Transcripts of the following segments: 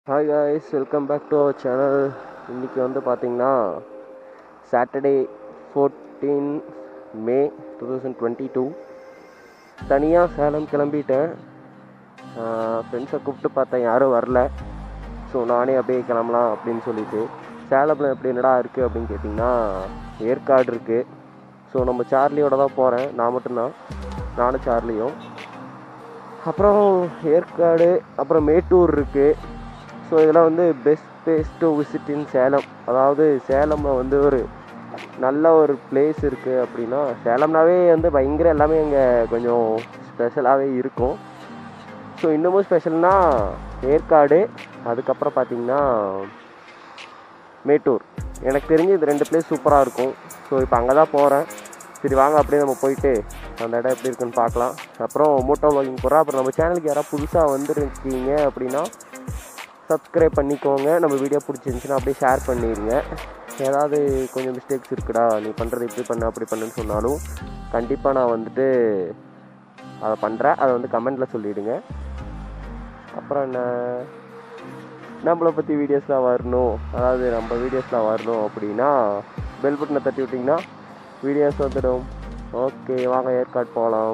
hi guys welcome back to our channel இன்றைக்கி வந்து பார்த்தீங்கன்னா Saturday fourteen May two thousand twenty two தனியாக சேலம் கிளம்பிட்டேன் ஃப்ரெண்ட்ஸை கூப்பிட்டு பார்த்தேன் யாரும் வரல ஸோ நானே அப்படியே கிளம்பலாம் அப்படின்னு சொல்லிட்டு சேலமில் எப்படி என்னடா இருக்குது அப்படின்னு கேட்டிங்கன்னா ஏற்காடு இருக்குது ஸோ நம்ம சார்லியோட தான் போகிறேன் நான் மட்டும்தான் நானும் சார்லியும் அப்புறம் ஏற்காடு அப்புறம் மேட்டூர் இருக்குது ஸோ இதெல்லாம் வந்து best place to visit in Salem அதாவது சேலமில் வந்து ஒரு நல்ல ஒரு பிளேஸ் இருக்குது அப்படின்னா சேலம்னாவே வந்து பயங்கர எல்லாமே இங்கே கொஞ்சம் ஸ்பெஷலாகவே இருக்கும் ஸோ இன்னமும் ஸ்பெஷல்னா ஏற்காடு அதுக்கப்புறம் பார்த்தீங்கன்னா மேட்டூர் எனக்கு தெரிஞ்சு இது ரெண்டு பிளேஸ் சூப்பராக இருக்கும் ஸோ இப்போ அங்கே தான் போகிறேன் சரி வாங்க அப்படியே நம்ம போயிட்டு அந்த இடம் எப்படி இருக்குன்னு பார்க்கலாம் அப்புறம் மூட்டோ வாக்கிங் போகிறோம் அப்புறம் நம்ம சேனலுக்கு யாராவது புதுசாக வந்துருக்கீங்க அப்படின்னா சப்ஸ்கிரைப் பண்ணிக்கோங்க நம்ம வீடியோ பிடிச்சிருந்துச்சுன்னா அப்படியே ஷேர் பண்ணிடுங்க ஏதாவது கொஞ்சம் மிஸ்டேக்ஸ் இருக்குடா நீ பண்ணுறது இப்படி பண்ண அப்படி பண்ணுன்னு சொன்னாலும் கண்டிப்பாக நான் வந்துட்டு அதை பண்ணுறேன் அதை வந்து கமெண்டில் சொல்லிவிடுங்க அப்புறம் என்ன நம்மளை பற்றி வீடியோஸ்லாம் வரணும் அதாவது நம்ம வீடியோஸ்லாம் வரணும் அப்படின்னா பெல் பட்டனை தட்டி விட்டிங்கன்னா வீடியோஸ் வந்துடும் ஓகே வாங்க ஏற்காடு போகலாம்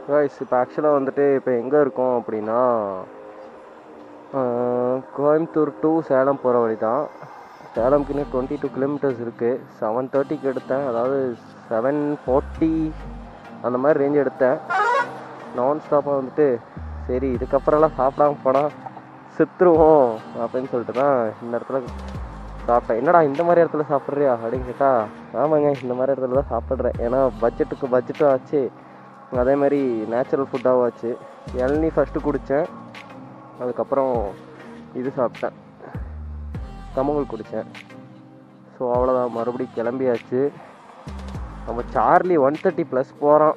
காய்ஸ் இப்போ ஆக்சுவலாக வந்துட்டு இப்போ எங்கே இருக்கோம் அப்படின்னா ஆஹ், கோயம்புத்தூர் டு சேலம் போகிற வழி தான் சேலம்க்கு இன்னும் டுவெண்ட்டி டூ கிலோமீட்டர்ஸ் இருக்குது செவன் தேர்ட்டிக்கு எடுத்தேன் அதாவது செவன் ஃபார்ட்டி அந்த மாதிரி ரேஞ்ச் எடுத்தேன் நான் ஸ்டாப்பாக வந்துட்டு சரி இதுக்கப்புறம்லாம் சாப்பிடாம போனால் செத்துருவோம் அப்படின்னு சொல்லிட்டு தான் இந்த இடத்துல சாப்பிட்டேன் என்னடா இந்த மாதிரி இடத்துல சாப்பிட்றியா அப்படின்னு கேட்டா ஆமாங்க இந்த மாதிரி இடத்துல தான் சாப்பிட்றேன் ஏன்னா பட்ஜெட்டுக்கு பட்ஜெட்டும் ஆச்சு அதே மாதிரி நேச்சுரல் ஃபுட்டாகவும் ஆச்சு இளநீ ஃபஸ்ட்டு குடித்தேன் அதுக்கப்புறம் இது சாப்பிட்டேன் கமங்கல் குடித்தேன் ஸோ அவ்வளோதான் மறுபடியும் கிளம்பியாச்சு நம்ம சார்லி ஒன் தேர்ட்டி ப்ளஸ் போகிறோம்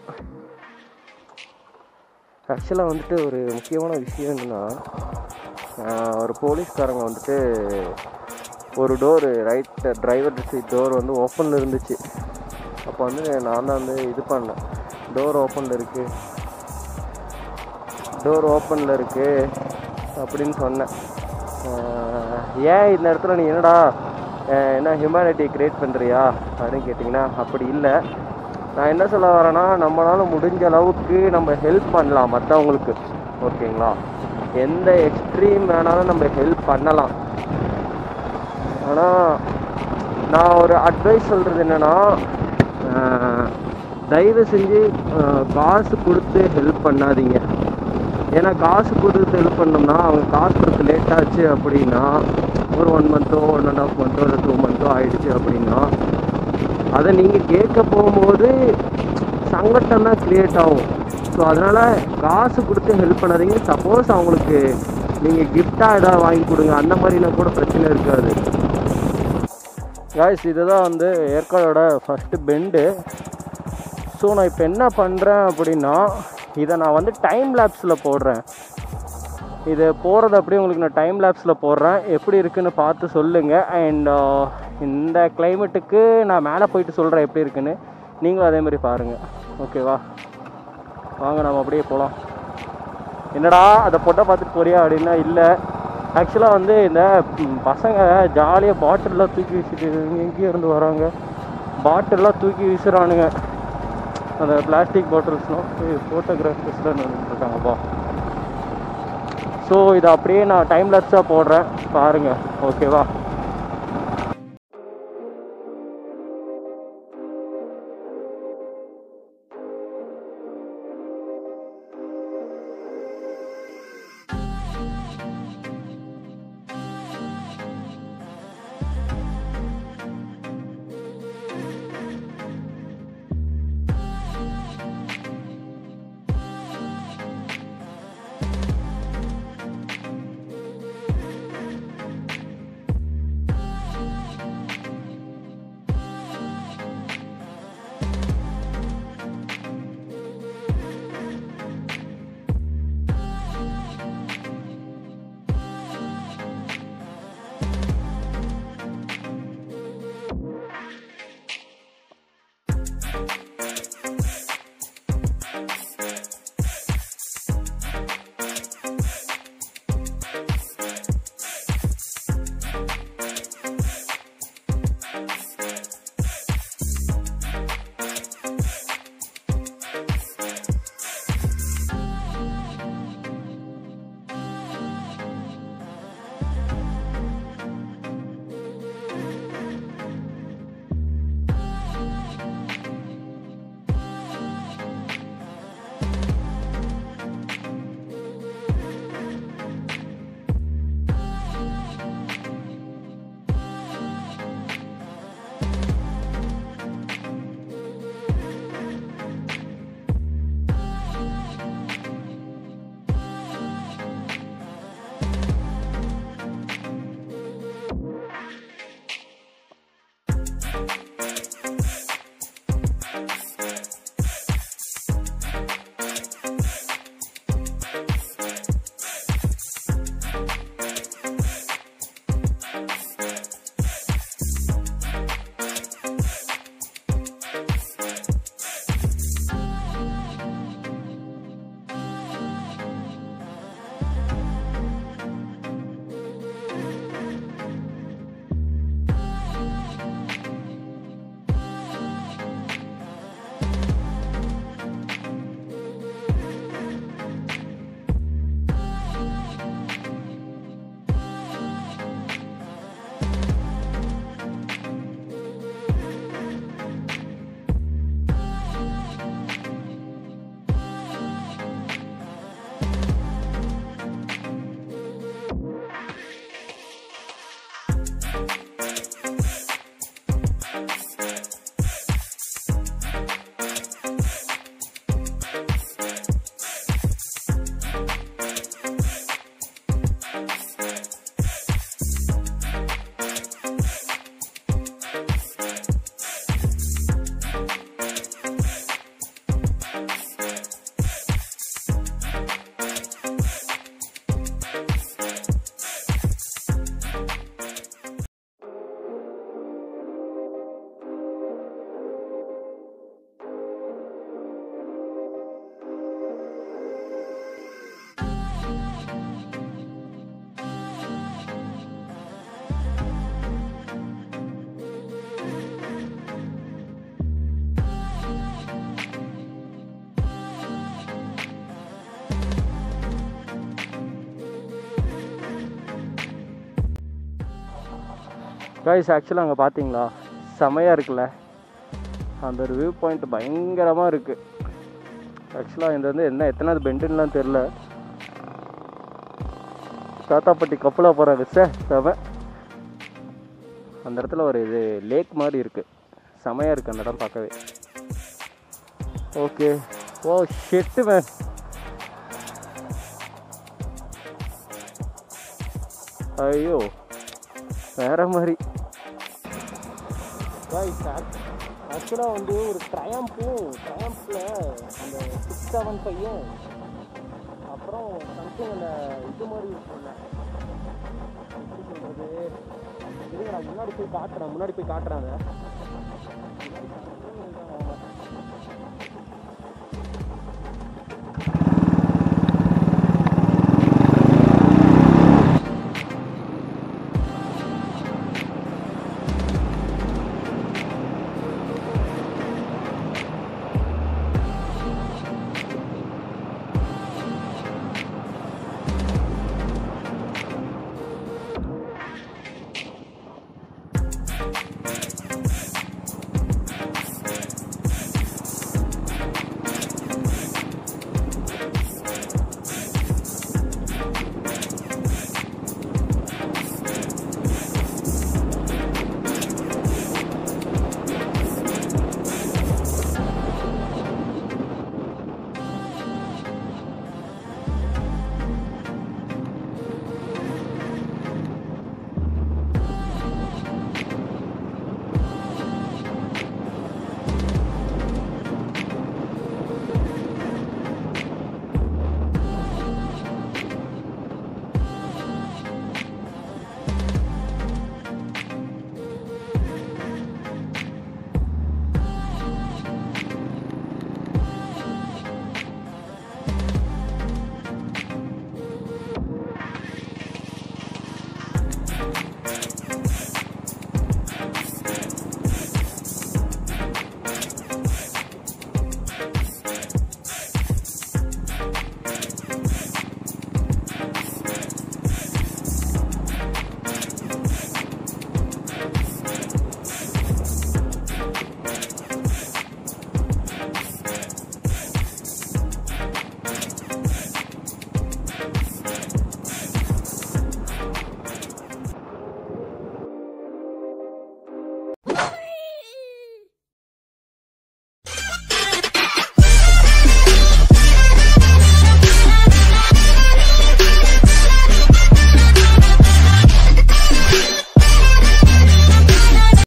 ஆக்சுவலாக வந்துட்டு ஒரு முக்கியமான விஷயம் என்னென்னா ஒரு போலீஸ்காரங்க வந்துட்டு ஒரு door right driver seat door வந்து ஓப்பனில் இருந்துச்சு அப்போ வந்து நான் தான் வந்து இது பண்ணேன் டோர் ஓப்பனில் இருக்குது டோர் ஓப்பனில் இருக்குது அப்படின்னு சொன்னேன் ஆஹ், ஏன் இந்த இடத்துல நீ என்னடா ஆஹ், என்ன ஹியூமனிட்டி கிரியேட் பண்ணுறியா அப்படின்னு கேட்டிங்கன்னா அப்படி இல்லை நான் என்ன சொல்ல வரேன்னா நம்மளால முடிஞ்ச அளவுக்கு நம்ம ஹெல்ப் பண்ணலாம் மற்றவங்களுக்கு ஓகேங்களா எந்த எக்ஸ்ட்ரீம் வேணாலும் நம்ம ஹெல்ப் பண்ணலாம் ஆனால் நான் ஒரு அட்வைஸ் சொல்கிறது என்னென்னா தயவு செஞ்சு ஆஹ், காசு கொடுத்து ஹெல்ப் பண்ணாதீங்க ஏன்னா காசு கொடுத்து ஹெல்ப் பண்ணோம்னா அவங்க காசு கொடுத்து லேட் ஆச்சு அப்படின்னா ஒரு ஒன் மந்த்தோ ஒன் அண்ட் ஆஃப் மந்த்தோ இல்லை டூ மந்த்தோ ஆயிடுச்சு அப்படின்னா அதை நீங்கள் கேட்க போகும்போது சங்கட்டம் தான் க்ரியேட் ஆகும் ஸோ அதனால் காசு கொடுத்து ஹெல்ப் பண்ணாதீங்க சப்போஸ் அவங்களுக்கு நீங்கள் கிஃப்டாக ஏதாவது வாங்கி கொடுங்க அந்த மாதிரினா கூட பிரச்சனை இருக்காது காய்ஸ் இதுதான் வந்து ஏற்காடோட ஃபஸ்ட்டு பெண்டு ஸோ நான் இப்போ என்ன பண்ணுறேன் அப்படின்னா இதை நான் வந்து டைம் லேப்ஸில் போடுறேன் இது போகிறது அப்படியே உங்களுக்கு நான் டைம் லேப்ஸில் போடுறேன் எப்படி இருக்குன்னு பார்த்து சொல்லுங்கள் அண்ட் இந்த கிளைமேட்டுக்கு நான் மேலே போயிட்டு சொல்கிறேன் எப்படி இருக்குன்னு நீங்களும் அதே மாதிரி பாருங்கள் ஓகேவா வாங்க நம்ம அப்படியே போகலாம் என்னடா அதை பொட்டை பார்த்துட்டு போறியா அப்படின்னா இல்லை ஆக்சுவலாக வந்து இந்த ம், பசங்க ஜாலியாக பாட்டில்லாம் தூக்கி வீசிட்டு எங்கேயும் இருந்து வராங்க பாட்டில்லாம் தூக்கி வீசுறானுங்க அந்த பிளாஸ்டிக் பாட்டில்ஸ்லாம் ஃபோட்டோகிராஃபர்ஸ்லாம் இருக்காங்கப்பா ஸோ இதை அப்படியே நான் டைம் லேப்ஸாக போடுறேன் பாருங்கள் ஓகேவா காய்ஸ் ஆக்சுவலாக அங்கே பார்த்தீங்களா செமையாக இருக்குல்ல அந்த ஒரு வியூ பாயிண்ட் பயங்கரமாக இருக்குது ஆக்சுவலாக இந்த வந்து என்ன எத்தனாவது பெண்டுன்னெலாம் தெரில தாத்தாப்பட்டி கப்பலாக போகிறாங்க சார் செம அந்த இடத்துல ஒரு இது லேக் மாதிரி இருக்குது செமையாக இருக்குது அந்த இடம் பார்க்கவே ஓகே ஓ ஷெட்டு மேன் ஐயோ வேற மாதிரி ஆக்சுவலாக வந்து ஒரு ட்ரயம்ப்பும் ட்ரயம்ப்பில் அந்த சிக்ஸ் செவன் ஃபைவும் அப்புறம் சம்திங் அந்த இது மாதிரி இருக்கும்ல எப்படி சொல்கிறது இருங்க நான் முன்னாடி போய் காட்டுறேன் முன்னாடி போய் காட்டுறேன் அதை முன்னாடி